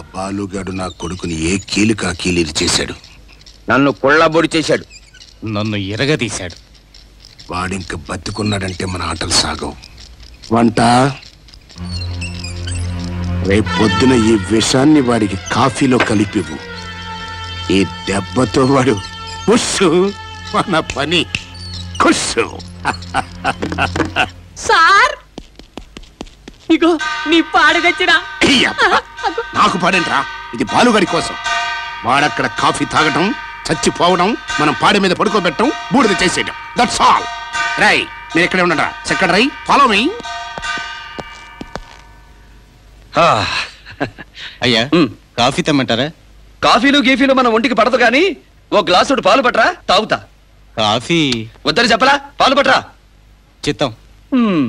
బాలుగాడు నా కొడుకుని ఏ కీలుకా కీలిరి చేశాడు నన్ను కుళ్ళబొడి చేశాడు నన్ను ఎరగదీశాడు వాడింక బతుకున్నాడంటే మన ఆటలు సాగవు వంట రేపు పొద్దున ఈ విషాన్ని వాడికి కాఫీలో కలిపివు ఈ దెబ్బతో వాడు కుస్సు మన పని కుస్సు సార్ ఇగో నీ పాడు తెచ్చినా అయ్యప్ప! నాకు పాడేంట్రా ఇది బాలుగాడి కోసం వాడక్కడ కాఫీ తాగటం చచ్చిపోవడం మనం పాడి మీద పడుకోబెట్టడం బూడిద చేసేయడం దట్స్ ఆల్ రై మీరు ఇక్కడే ఉండరా సెకండ్ రై ఫాలో మీ అయ్యా ఉమ్. కాఫీ తెమ్మంటారా కాఫీలు గీఫీలు మన ఒంటికి పడదు కానీ ఓ గ్లాసుడు పాలు పట్రా తాగుతా కాఫీ వద్దని చెప్పలా పాలు పట్రా చిత్తం హ్మ్.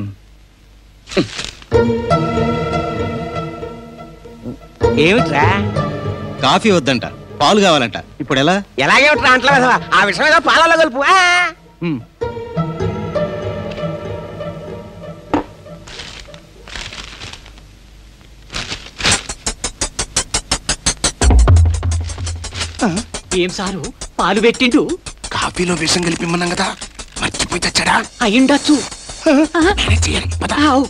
ఏమిట్రా కాఫీ వద్దంట పాలు కావాలంట ఇప్పుడు ఎలా ఎలాగేమిట్రా అంటలే ఆ విషయం ఏదో పాలలో కలుపు ఆ! ఉమ్. ఏం సారు పాలు పెట్టిండు కాఫీలో విషం కలిపిమ్మన్నాం కదా మర్చిపోయి తెచ్చాడా అయ్యుండొచ్చు నేనే చేయాలి పద. ఆవ్.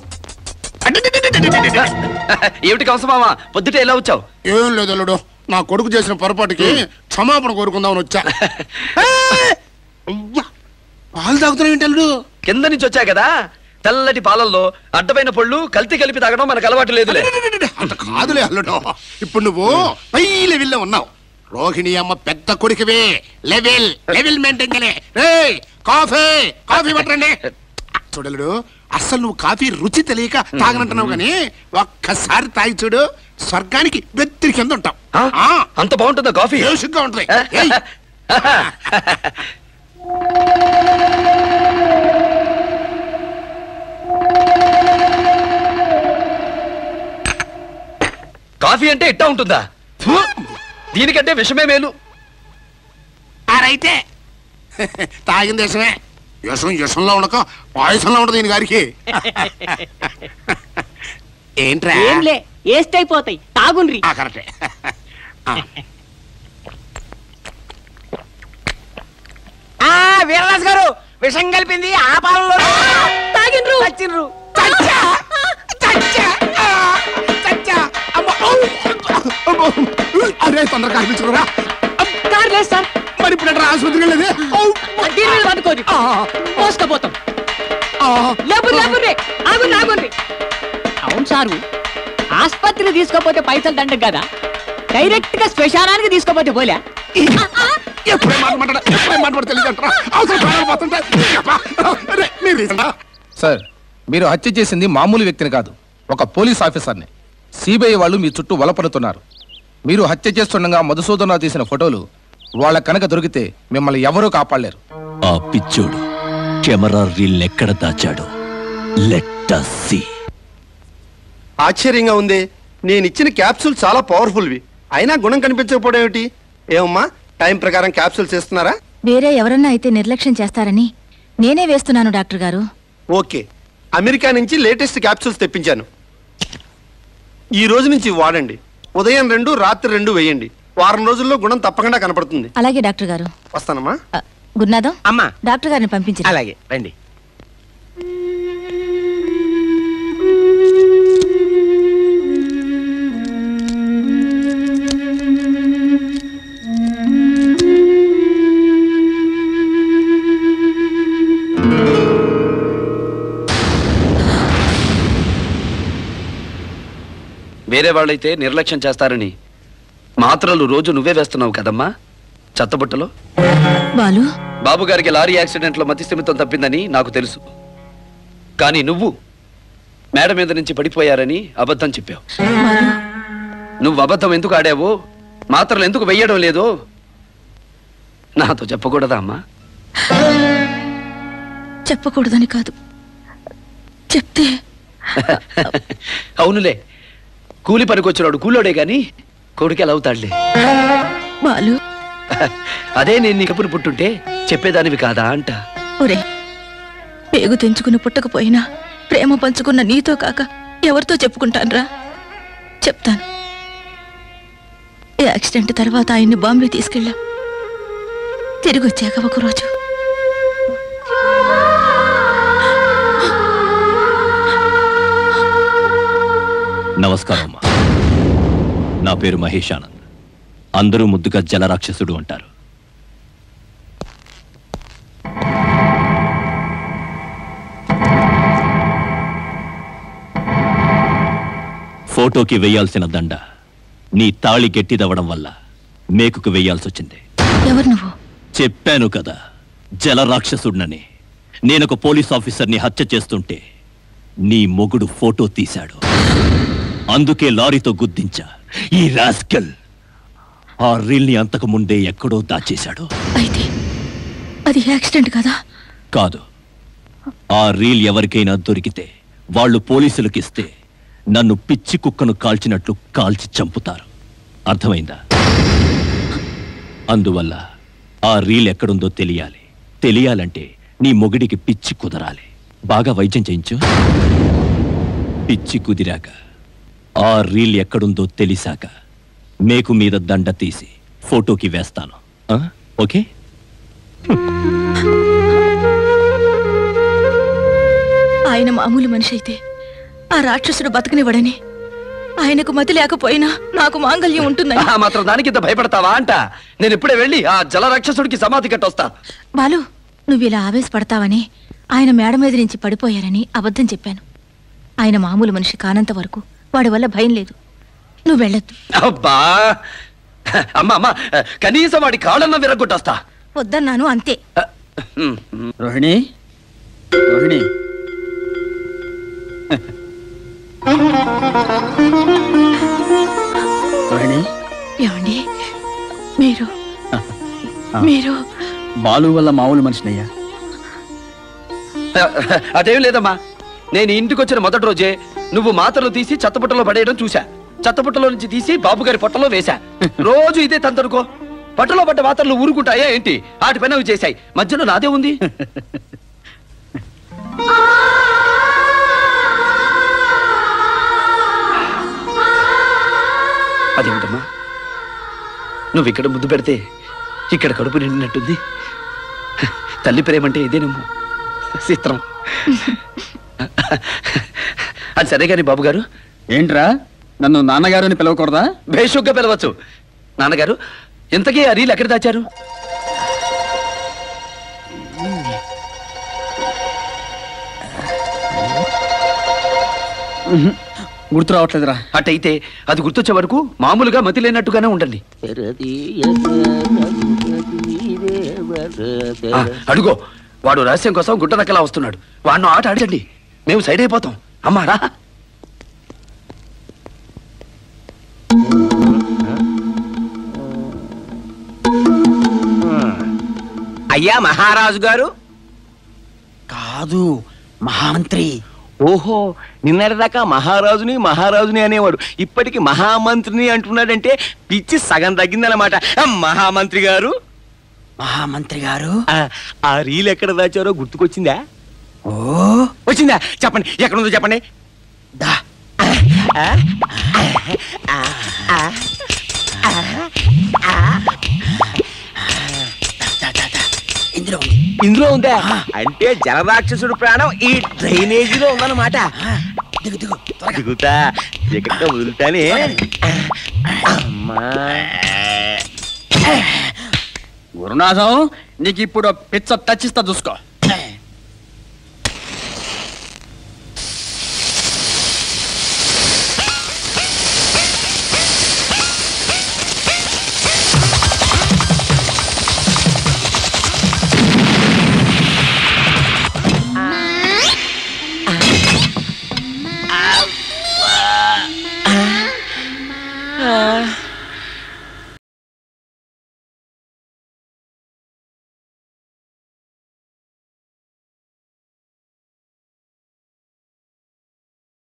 ఏమిటి కంసమామ పొద్దుటే ఎలా వచ్చావు ఏం లేదు అల్లుడు నా కొడుకు చేసిన పొరపాటుకి క్షమాపణ కోరుకుందామని వచ్చా అయ్యా పాలు తాగుతున్నావు ఏంటి అల్లుడు కింద నుంచి వచ్చా కదా తెల్లటి పాలల్లో అడ్డమైన పళ్ళు కల్తీ కలిపి తాగడం మనకు అలవాటు లేదులే అంత కాదులే అల్లుడు ఇప్పుడు నువ్వు పై లెవెల్లో ఉన్నావు రోహిణి అమ్మ పెద్ద కొడుకువే లెవెల్ లెవెల్ మెయింటైన్ చేయలే రేయ్ కాఫీ కాఫీ పట్టండి చూడలుడు అస్సలు నువ్వు కాఫీ రుచి తెలియక తాగనంటున్నావు గానీ ఒక్కసారి తాగి చూడు స్వర్గానికి వెత్తిరి కింద ఉంటావు ఆ? ఆ, అంత బాగుంటుందా కాఫీ బేసిక్గా ఉంటుంది ఏయ్, కాఫీ అంటే ఇట్టా ఉంటుందా ఫు! దీనికంటే విషమే మేలు ఆరైతే తాగిన దేశమే యశం యశంలో ఉండక పాయసంలో ఉండదు దీని గారికి ఏంట్రా ఏంలే వేస్ట్ అయిపోతాయి తాగుండ్రి ఆ, కరెక్టే ఆ, ఆ వీరరాజు గారు విషం కలిపింది ఆ పాలలో తాగిండ్రు చచ్చిండ్రు చచ్చా! చచ్చా! ఆ, చచ్చా! అమ్మ! ఔ! అమ్మో! అరే తొందరగా కనిపించుకురా సార్ లేదు సార్ మరి ఇప్పుడు ఎట్రా ఆసుపత్రికి వెళ్ళేది ఔ! దీని మీద పట్టుకోరు ఆ, మోసుకపోతాం ఆ, లేబుర్ లేబుర్రి ఆగుండి ఆగుండి అవును సారు ఆస్పత్రికి తీసుకోపోతే పైసలు దండగ కదా డైరెక్ట్ గా శ్మశానానికి తీసుకోపోతే పోలే ఎప్పుడే మాట మాట్లాడ ఎప్పుడే మాట తెలియదంటారా అవసరం ప్రాణాలు పోతుంటాయి అబ్బా! అరే, మీరు రీసెంటా? సార్ మీరు హత్య చేసింది మామూలు వ్యక్తిని కాదు ఒక పోలీస్ ఆఫీసర్ని సిబిఐ వాళ్ళు మీ చుట్టూ వలపడుతున్నారు మీరు హత్య చేస్తుండగా మధుసూదనరావు తీసిన ఫోటోలు వాళ్ళ కనుక దొరికితే మిమ్మల్ని ఎవరూ కాపాడలేరు ఆ పిచ్చోడు కెమెరా రీల్ ఎక్కడ దాచాడు లెట్ సి ఆశ్చర్యంగా ఉంది నేను ఇచ్చిన క్యాప్సూల్ చాలా పవర్ఫుల్వి అయినా గుణం కనిపించకపోవడం ఏమిటి ఏమమ్మా టైం ప్రకారం క్యాప్సూల్స్ ఇస్తున్నారా వేరే ఎవరన్నా అయితే నిర్లక్ష్యం చేస్తారని నేనే వేస్తున్నాను డాక్టర్ గారు ఓకే అమెరికా నుంచి లేటెస్ట్ క్యాప్సూల్స్ తెప్పించాను ఈ రోజు నుంచి వాడండి ఉదయం రెండు రాత్రి రెండు వేయండి వారం రోజుల్లో గుణం తప్పకుండా కనపడుతుంది అలాగే డాక్టర్ గారు వస్తానమ్మా అ, గురునాథం అమ్మా డాక్టర్ గారిని పంపించి అలాగే రండి వేరే వాళ్ళైతే నిర్లక్ష్యం చేస్తారని మాత్రలు రోజు నువ్వే వేస్తున్నావు కదమ్మా చెత్తబుట్టలో బాలు బాబు గారికి లారీ యాక్సిడెంట్లో మతి స్థిమితం తప్పిందని నాకు తెలుసు కానీ నువ్వు మేడ మీద నుంచి పడిపోయారని అబద్ధం చెప్పావు బాలు నువ్వు అబద్ధం ఎందుకు ఆడావో మాత్రలు ఎందుకు వెయ్యడం లేదో నాతో చెప్పకూడదా అమ్మా చెప్పకూడదని కాదు చెప్తే అవునులే కూలి పనికొచ్చినాడు కూలోడే గాని కొడుకు ఎలా అవుతాడులే బాలు అదే నేను నీ కపురు పుట్టుంటే చెప్పేదానివి కాదా అంట ఒరే పేగు తెంచుకుని పుట్టకపోయినా ప్రేమ పంచుకున్న నీతో కాక ఎవరితో చెప్పుకుంటాన్రా చెప్తాను యాక్సిడెంట్ తర్వాత ఆయన్ని బాంబే తీసుకెళ్ళాం తిరిగి వచ్చాక ఒకరోజు నమస్కారం అమ్మా నా పేరు మహేష్ ఆనంద్ అందరూ ముద్దుగా జలరాక్షసుడు అంటారు ఫోటోకి వేయాల్సిన దండ నీ తాళి గట్టిదవ్వడం వల్ల మేకుకు వేయాల్సి వచ్చింది ఎవరు నువ్వు చెప్పాను కదా జలరాక్షసుడినని నేనొక పోలీస్ ఆఫీసర్ని హత్య చేస్తుంటే నీ మొగుడు ఫోటో తీశాడు అందుకే లారీతో గుద్దించా ఈ రాస్కెల్ ఆ రీల్ని అంతకు ముందే ఎక్కడో దాచేశాడు అయితే అది యాక్సిడెంట్ కదా కాదు ఆ రీల్ ఎవరికైనా దొరికితే వాళ్ళు పోలీసులకిస్తే నన్ను పిచ్చి కుక్కను కాల్చినట్లు కాల్చి చంపుతారు అర్థమైందా అందువల్ల ఆ రీల్ ఎక్కడుందో తెలియాలి తెలియాలంటే నీ మొగుడికి పిచ్చి కుదరాలి బాగా వైద్యం చేయించు పిచ్చి కుదిరాక ఆ రీల్ ఎక్కడుందో తెలిసాక మేకు మీద దండ తీసి ఫోటోకి వేస్తాను ఆ? ఓకే ఆయన మామూలు మనిషి అయితే ఆ రాక్షసుడు బతకనివ్వడని ఆయనకు మతి లేకపోయినా నాకు మాంగల్యం ఉంటుందని ఆ మాత్రం దానికి ఇంత భయపడతావా అంట నేను ఇప్పుడే వెళ్ళి ఆ జల రాక్షసుడికి సమాధి కట్టొస్తా బాలు నువ్వు ఇలా ఆవేశపడతావని ఆయన మేడ మీద నుంచి పడిపోయారని అబద్ధం చెప్పాను ఆయన మామూలు మనిషి కానంత వరకు వాడి వల్ల భయం లేదు నువ్వు వెళ్ళొద్దు అబ్బా అమ్మా అమ్మా కనీసం వాడి కాళ్ళన్న విరగొట్టొస్తా వద్దన్నాను అంతే రోహిణి రోహిణి రోహిణి ఏమండి మీరు మీరు బాలు వల్ల మామూలు మనిషినయ్యా అదేం లేదమ్మా నేను ఇంటికి వచ్చిన మొదటి రోజే నువ్వు మాత్రలు తీసి చెత్తపుట్టలో పడేయడం చూసా చెత్తపుట్టలో నుంచి తీసి బాబు గారి పొట్టలో వేశా రోజు ఇదే తంతరుకో పట్టలో పడ్డ మాత్రలు ఊరుకుంటాయా ఏంటి వాటి పైన అవి చేశాయి మధ్యలో నాదే ఉంది అదేమిటమ్మా నువ్వు ఇక్కడ ముద్దు పెడితే ఇక్కడ కడుపు నిండినట్టుంది తల్లి ప్రేమంటే ఇదేనేమో చిత్రం అది సరే కానీ బాబు గారు ఏంట్రా నన్ను నాన్నగారు అని పిలవకూడదా భేషుగ్గా పిలవచ్చు నాన్నగారు ఇంతకీ ఆ రీల్ ఎక్కడ దాచారు గుర్తు రావట్లేదురా అటైతే అది గుర్తొచ్చే వరకు మామూలుగా మతి లేనట్టుగానే ఉండండి ఆ, అడుగో వాడు రహస్యం కోసం గుట్ట నక్కలా వస్తున్నాడు వాడిని ఆట ఆడండి మేము సైడ్ అయిపోతాం అమ్మారా అయ్యా మహారాజు గారు కాదు మహామంత్రి ఓహో నిన్నటిదాకా మహారాజుని మహారాజుని అనేవాడు ఇప్పటికి మహామంత్రిని అంటున్నాడంటే పిచ్చి సగం తగ్గిందన్నమాట ఆ, మహామంత్రి గారు మహామంత్రి గారు ఆ రీల్ ఎక్కడ దాచారో గుర్తుకొచ్చిందా ఓ వచ్చిందా చెప్పండి ఎక్కడుందో చెప్పండి దా ఇందులో ఉంది ఇందులో ఉందా అంటే జలరాక్షసుడు ప్రాణం ఈ డ్రైనేజీలో ఉందన్నమాట దిగు దిగు దిగుతా ఎక్కడ వదులుతానే అమ్మా గురునాథం నీకు ఇప్పుడు పిచ్చ టచ్ ఇస్తా చూసుకో